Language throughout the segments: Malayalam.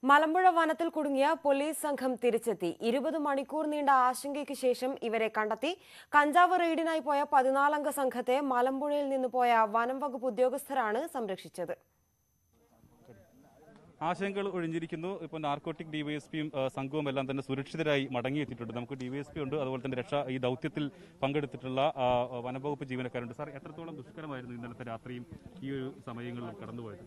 മലമ്പുഴ വനത്തിൽ കുടുങ്ങിയ പോലീസ് സംഘം തിരിച്ചെത്തി ഇരുപത് മണിക്കൂർ നീണ്ട ആശങ്കയ്ക്ക് ശേഷം ഇവരെ കണ്ടെത്തി കഞ്ചാവ് റെയ്ഡിനായി പോയ പതിനാലംഗ സംഘത്തെ മലമ്പുഴയിൽ നിന്ന് പോയ വനം വകുപ്പ് ഉദ്യോഗസ്ഥരാണ് സംരക്ഷിച്ചത് ആശങ്കകൾ ഒഴിഞ്ഞിരിക്കുന്നു ഇപ്പോൾ നാർക്കോട്ടിക് ഡിവൈഎസ്പിയും ഏഹ്, സംഘവും എല്ലാം തന്നെ സുരക്ഷിതരായി മടങ്ങിയെത്തിയിട്ടുണ്ട് നമുക്ക് ഡിവൈഎസ്പി ഉണ്ട് അതുപോലെ തന്നെ രക്ഷ ഈ ദൗത്യത്തിൽ പങ്കെടുത്തിട്ടുള്ള ആ, വനംവകുപ്പ് ജീവനക്കാരുണ്ട് സാർ എത്രത്തോളം ദുഷ്കരമായിരുന്നു ഇന്നലത്തെ രാത്രിയും ഈ ഒരു സമയങ്ങളിലും കടന്നുപോയത്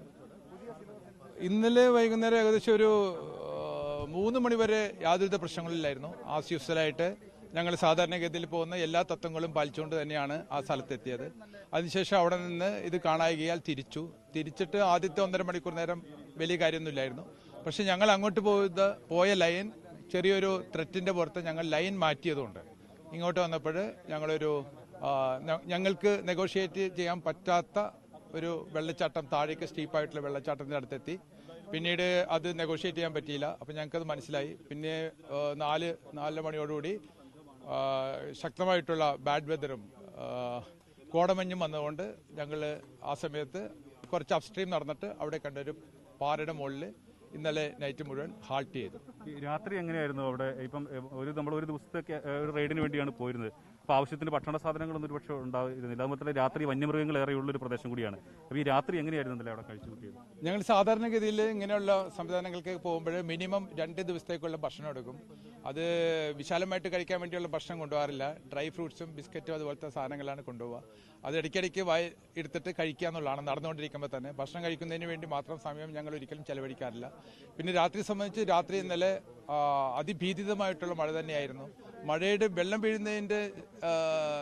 ഇന്നലെ വൈകുന്നേരം ഏകദേശം ഒരു ആ, മൂന്ന് മണി വരെ യാതൊരുവിധ പ്രശ്നങ്ങളില്ലായിരുന്നു ആസ് യൂസ്വലായിട്ട് ഞങ്ങൾ സാധാരണഗതിയിൽ പോകുന്ന എല്ലാ തത്വങ്ങളും പാലിച്ചുകൊണ്ട് തന്നെയാണ് ആ സ്ഥലത്തെത്തിയത് അതിനുശേഷം അവിടെ നിന്ന് ഇത് കാണായികയാൽ തിരിച്ചു തിരിച്ചിട്ട് ആദ്യത്തെ ഒന്നര മണിക്കൂർ നേരം വലിയ കാര്യമൊന്നുമില്ലായിരുന്നു പക്ഷെ ഞങ്ങൾ അങ്ങോട്ട് പോയത് പോയ ലൈൻ ചെറിയൊരു ത്രെറ്റിന്റെ പുറത്ത് ഞങ്ങൾ ലൈൻ മാറ്റിയതുകൊണ്ട് ഇങ്ങോട്ട് വന്നപ്പോൾ ഞങ്ങളൊരു ആ, ഞ- ഞങ്ങൾക്ക് നെഗോഷിയേറ്റ് ചെയ്യാൻ പറ്റാത്ത ഒരു വെള്ളച്ചാട്ടം താഴേക്ക് സ്റ്റീപ്പായിട്ടുള്ള വെള്ളച്ചാട്ടത്തിന്റെ അടുത്തെത്തി പിന്നീട് അത് നെഗോഷിയേറ്റ് ചെയ്യാൻ പറ്റിയില്ല അപ്പം ഞങ്ങൾക്കത് മനസ്സിലായി പിന്നെ ആ, നാല് നാല് മണിയോടുകൂടി ആ, ശക്തമായിട്ടുള്ള ബാഡ് വെതറും കോടമഞ്ഞും വന്നതുകൊണ്ട് ഞങ്ങൾ ആ സമയത്ത് കുറച്ച് അപ്സ്ട്രീം നടന്നിട്ട് അവിടെ കണ്ടൊരു പാറയുടെ മുകളിൽ ഇന്നലെ നൈറ്റ് മുഴുവൻ ഹാൾട്ട് ചെയ്തു ഈ രാത്രി എങ്ങനെയായിരുന്നു അവിടെ ഇപ്പം ഏഹ്, ഒരു നമ്മൾ ഒരു ദിവസത്തെ കെ- ഏഹ്, ഒരു റെയ്ഡിന് വേണ്ടിയാണ് പോയിരുന്നത് അപ്പോൾ ആവശ്യത്തിന് ഭക്ഷണ സാധനങ്ങളൊന്നും ഒരുപക്ഷെ ഉണ്ടായിരുന്നില്ല അതുപോലെ തന്നെ രാത്രി വന്യമൃഗങ്ങൾ ഏറെയുള്ള ഒരു പ്രദേശം കൂടിയാണ് അപ്പോൾ ഈ രാത്രി എങ്ങനെയായിരുന്നു ഇന്നലെ അവിടെ കഴിച്ചു കൂട്ടിയത് ഞങ്ങൾ സാധാരണഗതിയിൽ ഇങ്ങനെയുള്ള സംവിധാനങ്ങൾക്ക് പോകുമ്പോൾ മിനിമം രണ്ട് ദിവസത്തേക്കുള്ള ഭക്ഷണം എടുക്കും അത് വിശാലമായിട്ട് കഴിക്കാൻ വേണ്ടിയുള്ള ഭക്ഷണം കൊണ്ടുപോകാറില്ല ഡ്രൈ ഫ്രൂട്ട്സും ബിസ്ക്കറ്റും അതുപോലത്തെ സാധനങ്ങളാണ് കൊണ്ടുപോവുക അത് ഇടയ്ക്കിടയ്ക്ക് വായി എടുത്തിട്ട് കഴിക്കുക എന്നുള്ളതാണ് നടന്നുകൊണ്ടിരിക്കുമ്പോൾ തന്നെ ഭക്ഷണം കഴിക്കുന്നതിന് വേണ്ടി മാത്രം സമയം ഞങ്ങൾ ഒരിക്കലും ചെലവഴിക്കാറില്ല പിന്നെ രാത്രി സംബന്ധിച്ച് രാത്രി ഇന്നലെ ആ, അതിഭീതിതമായിട്ടുള്ള മഴ തന്നെയായിരുന്നു മഴയുടെ വെള്ളം വീഴുന്നതിന്റെ ആ,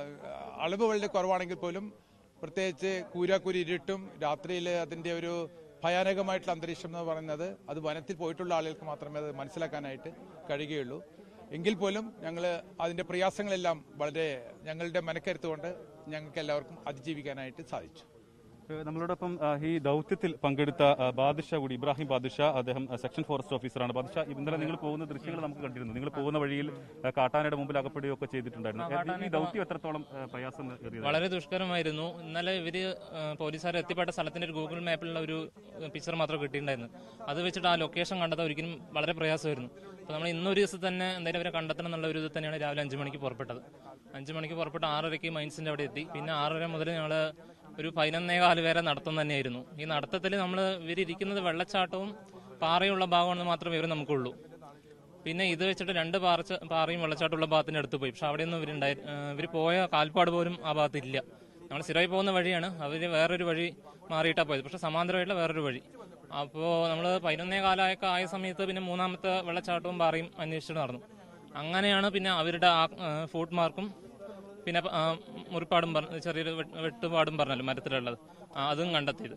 അളവ് വളരെ കുറവാണെങ്കിൽ പോലും പ്രത്യേകിച്ച് കൂരാക്കൂരി ഇരുട്ടും രാത്രിയിൽ അതിന്റെ ഒരു ഭയാനകമായിട്ടുള്ള അന്തരീക്ഷം എന്ന് പറയുന്നത് അത് വനത്തിൽ പോയിട്ടുള്ള ആളുകൾക്ക് മാത്രമേ അത് മനസ്സിലാക്കാനായിട്ട് കഴിയുകയുള്ളൂ എങ്കിൽ പോലും ഞങ്ങൾ അതിന്റെ പ്രയാസങ്ങളെല്ലാം വളരെ ഞങ്ങളുടെ മനക്കരുത്തുകൊണ്ട് ഞങ്ങൾക്ക് എല്ലാവർക്കും അതിജീവിക്കാനായിട്ട് സാധിച്ചു ഏഹ് നമ്മളോടൊപ്പം ആ, ഈ ദൗത്യത്തിൽ പങ്കെടുത്ത ആ, ബാദിഷ കൂടി ഇബ്രാഹിം ബാദിഷ അദ്ദേഹം ആ, സെക്ഷൻ ഫോറസ്റ്റ് ഓഫീസറാണ് ബാദിഷ ഇന്നലെ നിങ്ങൾ പോകുന്ന ദൃശ്യങ്ങൾ നമുക്ക് കണ്ടിരുന്നു നിങ്ങൾ പോകുന്ന വഴിയിൽ ആ, കാട്ടാനയുടെ മുമ്പിൽ അകപ്പെടുകയൊക്കെ ചെയ്തിട്ടുണ്ടായിരുന്നു ഏഹ്, ഈ ദൗത്യം എത്രത്തോളം ആ, പ്രയാസം ഏറിയതാണ് വളരെ ദുഷ്കരമായിരുന്നു ഇന്നലെ ഇവര് ആ, പോലീസുകാർ എത്തിപ്പെട്ട സ്ഥലത്തിന്റെ ഒരു ഗൂഗിൾ മാപ്പിലുള്ള ഒരു പിക്ചർ മാത്രം കിട്ടിയിട്ടുണ്ടായിരുന്നു അത് വെച്ചിട്ട് ആ ലൊക്കേഷൻ കണ്ടെത്താൻ ഒരിക്കലും വളരെ പ്രയാസമായിരുന്നു അപ്പോൾ നമ്മൾ ഇന്നൊരു ദിവസം തന്നെ എന്തായാലും അവരെ കണ്ടെത്തണം എന്നുള്ള ഒരു ഇത് തന്നെയാണ് രാവിലെ അഞ്ച് മണിക്ക് പുറപ്പെട്ടത് അഞ്ച് മണിക്ക് പുറപ്പെട്ട് ആറരയ്ക്ക് മൈൻസിന്റെ അവിടെ എത്തി പിന്നെ ആറര മുതൽ ഞങ്ങൾ ഒരു പതിനൊന്നേ കാല് വരെ നടത്തം തന്നെയായിരുന്നു ഈ നടത്തത്തിൽ നമ്മൾ ഇവരിയ്ക്കുന്നത് വെള്ളച്ചാട്ടവും പാറയുള്ള ഭാഗമാണെന്ന് മാത്രമേ ഇവർ നമുക്കുള്ളൂ പിന്നെ ഇത് വെച്ചിട്ട് രണ്ട് പാറച്ച പാറയും വെള്ളച്ചാട്ടമുള്ള ഭാഗത്തിന്റെ അടുത്ത് പോയി പക്ഷെ അവിടെയൊന്നും ഇവരുണ്ടായി ഇവർ പോയ കാൽപ്പാട് പോലും ആ ഭാഗത്തില്ല നമ്മൾ സ്ഥിരമായി പോകുന്ന വഴിയാണ് അവർ വേറൊരു വഴി മാറിയിട്ടാണ് പോയത് പക്ഷെ സമാന്തരമായിട്ടുള്ള വേറൊരു വഴി അപ്പോൾ നമ്മൾ പതിനൊന്നേ കാലമൊക്കെ ആയ സമയത്ത് പിന്നെ മൂന്നാമത്തെ വെള്ളച്ചാട്ടവും പാറയും അന്വേഷിച്ചിട്ട് നടന്നു അങ്ങനെയാണ് പിന്നെ അവരുടെ ആ ഫുഡ് മാർക്കും പിന്നെ ആ, മുറിപ്പാടും പറഞ്ഞ ചെറിയൊരു വെ- വെട്ടുപാടും പറഞ്ഞല്ലോ മരത്തിലുള്ളത് ആ, അതും കണ്ടെത്തിയത്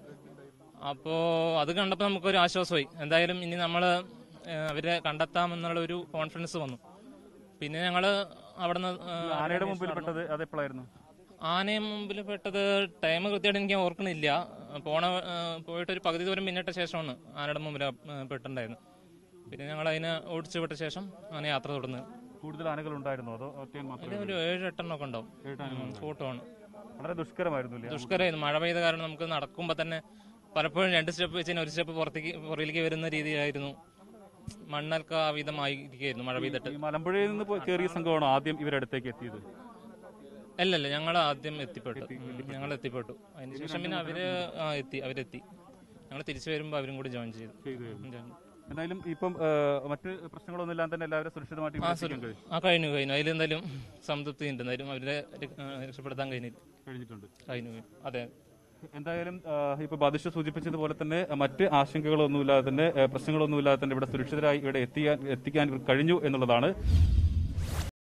അപ്പോൾ അത് കണ്ടപ്പോൾ നമുക്കൊരു ആശ്വാസമായി എന്തായാലും ഇനി നമ്മൾ അവരെ കണ്ടെത്താമെന്നുള്ള ഒരു കോൺഫിഡൻസ് വന്നു പിന്നെ ഞങ്ങൾ അവിടെ ആനയുടെ മുമ്പിൽ പെട്ടത് അത് എപ്പോഴായിരുന്നു ആനയെ മുമ്പിൽ പെട്ടത് ടൈം കൃത്യമായിട്ട് എനിക്ക് ഓർക്കണില്ല പോണ ആ, പോയിട്ട് ഒരു പകുതി ദൂരം പിന്നിട്ട ശേഷമാണ് ആനയുടെ മുമ്പിൽ ആ, പെട്ടിട്ടുണ്ടായിരുന്നു പിന്നെ ഞങ്ങൾ അതിനെ ഓടിച്ചു വിട്ട ശേഷം അങ്ങനെ യാത്ര തുടർന്ന് കൂടുതൽ ആനകൾ ഉണ്ടായിരുന്നോ അതോ ഒറ്റയും മാത്രമേ ഒരു ഏഴ് എട്ടെണ്ണം ഒക്കെ ഉണ്ടാവും ഫോട്ടോ ആണ് വളരെ ദുഷ്കരമായിരുന്നു അല്ലേ ദുഷ്കരമായിരുന്നു മഴ പെയ്ത കാരണം നമുക്ക് നടക്കുമ്പോൾ തന്നെ പലപ്പോഴും രണ്ട് സ്റ്റെപ്പ് വെച്ച് കഴിഞ്ഞാൽ ഒരു സ്റ്റെപ്പ് പുറത്തേക്ക് പുറകിലേക്ക് വരുന്ന രീതിയിലായിരുന്നു മണ്ണൊക്കെ ആവിധമായിരിക്കുകയായിരുന്നു മഴ പെയ്തിട്ട് ഈ മലമ്പുഴയിൽ നിന്ന് പോയി കയറിയ സംഘമാണോ ആദ്യം ഇവരടുത്തേക്ക് എത്തിയത് അല്ലല്ല ഞങ്ങൾ ആദ്യം എത്തിപ്പെട്ടു ഞങ്ങൾ എത്തിപ്പെട്ടു അതിനുശേഷം പിന്നെ അവര് ആ, എത്തി അവരെത്തി ഞങ്ങൾ തിരിച്ചു വരുമ്പോൾ അവരും കൂടി ജോയിൻ ചെയ്തു ചെയ്തു കഴിഞ്ഞു. ഉം, join. എന്തായാലും ഇപ്പം ആ, മറ്റ് പ്രശ്നങ്ങളൊന്നും ഇല്ലാതെ തന്നെ എല്ലാവരും സുരക്ഷിതമായിട്ട് ഇവിടെ എത്തിക്കാൻ കഴിയും ആ കഴിഞ്ഞു കഴിഞ്ഞു അതിലെന്തായാലും സംതൃപ്തി ഉണ്ട് എന്തായാലും അവരെ ര- ആ, രക്ഷപ്പെടുത്താൻ കഴിഞ്ഞില്ല കഴിഞ്ഞിട്ടുണ്ട് കഴിഞ്ഞു കഴിഞ്ഞു. അതെ എന്തായാലും ആ, ഇപ്പൊ ബാദിഷ സൂചിപ്പിച്ചതുപോലെ തന്നെ ആ, മറ്റ് ആശങ്കകളൊന്നുമില്ലാതെ തന്നെ ആ, പ്രശ്നങ്ങളൊന്നുമില്ലാതെ തന്നെ ഇവിടെ സുരക്ഷിതരായി ഇവിടെ എത്തിക്കാൻ എത്തിക്കാൻ ഇവർക്ക് കഴിഞ്ഞു എന്നുള്ളതാണ്